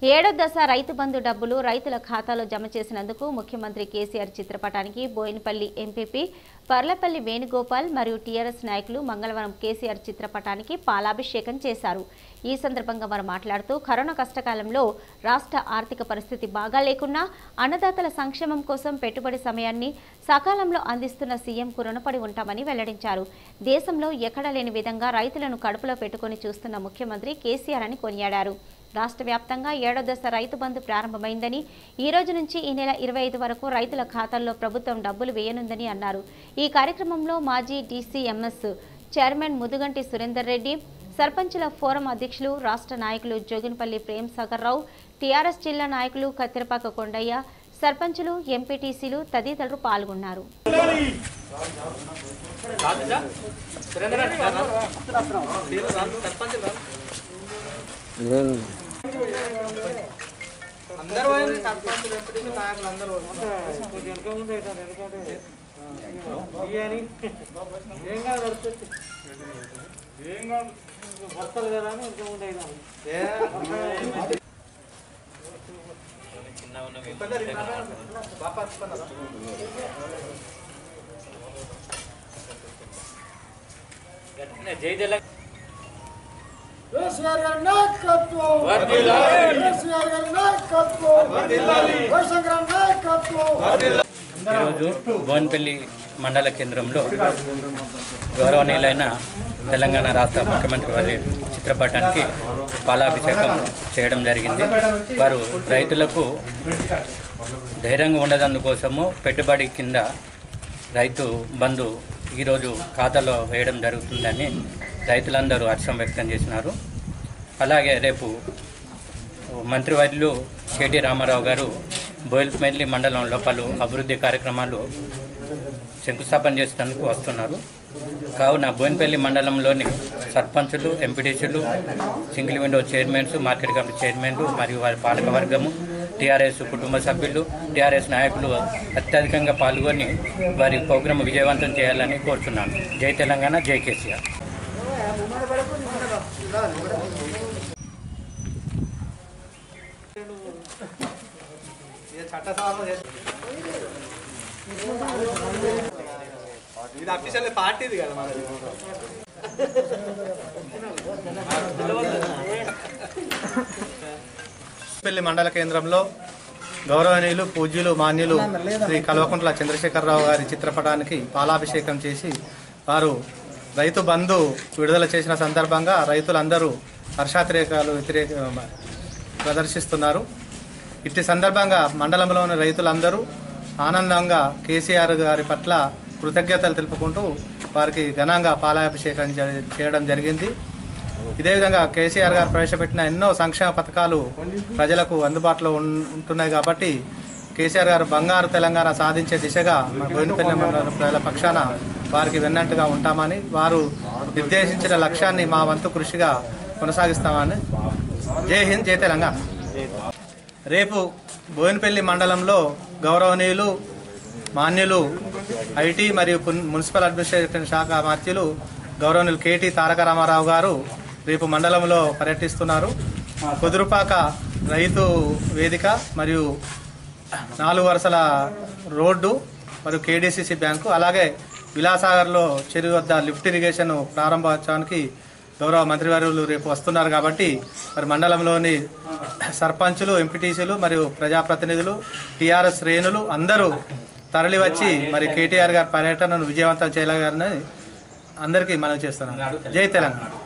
ఏడో దశ రైతు బంధు డబ్బులు రైతుల ఖాతాలో జమ చేసినందుకు ముఖ్యమంత్రి కేసీఆర్ చిత్రపటానికి బోయినపల్లి ఎంపీపీ పర్లపల్లి వేణుగోపాల్ మరియు టీఆర్ఎస్ నాయకులు మంగళవారం కేసీఆర్ చిత్రపటానికి పాలాభిషేకం చేశారు ఈ సందర్భంగా వారు మాట్లాడుతూ కరోనా కష్టకాలంలో రాష్ట్ర ఆర్థిక పరిస్థితి బాగా లేకున్నా అన్నదాతల సంక్షేమం కోసం పెట్టుబడి సమయాన్ని సకాలంలో అందిస్తున్న సీఎంకు రుణపడి ఉంటామని వెల్లడించారు దేశంలో ఎక్కడా లేని విధంగా రైతులను కడుపులో పెట్టుకొని చూస్తున్న ముఖ్యమంత్రి కేసీఆర్ అని కొనియాడారు రాష్ట్ర వ్యాప్తంగా ఏడో దశ రైతు బంధు ప్రారంభమైందని ఈ రోజు నుంచి ఈ నెల ఇరవై ఐదు వరకు రైతుల ఖాతాల్లో ప్రభుత్వం డబ్బులు వేయనుందని అన్నారు ఈ కార్యక్రమంలో మాజీ డీసీఎంఎస్ చైర్మన్ ముదుగంటి సురేందర్ రెడ్డి సర్పంచుల ఫోరం అధ్యక్షులు రాష్ట్ర నాయకులు జోగినపల్లి ప్రేమ్ సాగర్ రావు టీఆర్ఎస్ జిల్లా నాయకులు కత్తిరపాక కొండయ్య సర్పంచులు ఎంపీటీసీలు తదితరులు పాల్గొన్నారు అందరూ పోయింది సర్పంచులు ఎంపీటీసీ నాయకులు అందరూ కొంచెం వెనక ముందు అవుతారు ఎందుకంటే బిర్యానీ ఏం కాదు పడుతుంది ఏం కాదు వస్తారు కదా అని వెనక ముందు అవుతాను కేసీఆర్ గారి నాయకత్వం కేసీఆర్ గారి నాయకత్వం వైఎస్ఆర్ గారి నాయకత్వం ఈరోజు భువన్పల్లి మండల కేంద్రంలో గౌరవనీయులైన తెలంగాణ రాష్ట్ర ముఖ్యమంత్రి వారి చిత్రపటానికి పాలాభిషేకం చేయడం జరిగింది వారు రైతులకు ధైర్యంగా ఉండదందుకోసము పెట్టుబడి కింద రైతు బంధు ఈరోజు ఖాతాలో వేయడం జరుగుతుందని రైతులందరూ హర్షం వ్యక్తం చేసినారు అలాగే రేపు మంత్రివర్యులు కేటీ రామారావు గారు బోయిల్పల్లి మండలంలో పలు అభివృద్ధి కార్యక్రమాలు శంకుస్థాపన చేసేందుకు వస్తున్నారు కావున బోయినపల్లి మండలంలోని సర్పంచులు ఎంపీటీసీలు single window chairmans market committee చైర్మన్లు మరియు వారి పాలకవర్గము టీఆర్ఎస్ కుటుంబ సభ్యులు టీఆర్ఎస్ నాయకులు అత్యధికంగా పాల్గొని వారి ప్రోగ్రాం విజయవంతం చేయాలని కోరుతున్నాను జై తెలంగాణ జై కేసీఆర్ ఇది చట్టసభలో చేస్తారు. ఇది అఫీషియల్ పార్టీది కదా మనది పెళ్లి మండల కేంద్రంలో గౌరవనీయులు పూజ్యులు మాన్యులు శ్రీ కల్వకుంట్ల చంద్రశేఖరరావు గారి చిత్రపటానికి పాలాభిషేకం చేసి వారు రైతు బంధు విడుదల చేసిన సందర్భంగా రైతులందరూ హర్షాతిరేకాలు వ్యతిరేక ప్రదర్శిస్తున్నారు ఇట్టి సందర్భంగా మండలంలోని రైతులందరూ ఆనందంగా కేసీఆర్ గారి పట్ల కృతజ్ఞతలు తెలుపుకుంటూ వారికి ఘనంగా పాలాభిషేకం జ- చేయడం జరిగింది ఇదే విధంగా కేసీఆర్ గారు ప్రవేశపెట్టిన ఎన్నో సంక్షేమ పథకాలు ప్రజలకు అందుబాటులో ఉన్- ఉంటున్నాయి కాబట్టి కేసీఆర్ గారు బంగారు తెలంగాణ సాధించే దిశగా మా బోయినపల్లి మండల ప్రజల పక్షాన వారికి వెన్నట్టుగా ఉంటామని వారు నిర్దేశించిన లక్ష్యాన్ని మా వంతు కృషిగా కొనసాగిస్తామని జై హింద్ జై తెలంగాణ రేపు బోయినపల్లి మండలంలో గౌరవనీయులు మాన్యులు ఐటీ మరియు పున్- మున్సిపల్ అడ్మినిస్ట్రేషన్ శాఖ మంత్రులు గౌరవనీయులు కేటీ తారక రామారావు గారు రేపు మండలంలో పర్యటిస్తున్నారు కుదురుపాక రైతు వేదిక మరియు నాలుగు వరుసల రోడ్డు మరియు కేడీసీసీ బ్యాంకు అలాగే విలాసాగర్లో చెరువు వద్ద లిఫ్ట్ ఇరిగేషన్ ప్రారంభోత్సవానికి గౌరవ మంత్రివర్యులు రేపు వస్తున్నారు కాబట్టి మరి మండలంలోని సర్పంచులు ఎంపీటీసీలు మరియు ప్రజాప్రతినిధులు టీఆర్ఎస్ శ్రేణులు అందరూ తరలివచ్చి మరి కేటీఆర్ గారి పర్యటనను విజయవంతం చేయాలని అందరికీ మనం చేస్తున్నాం జై తెలంగాణ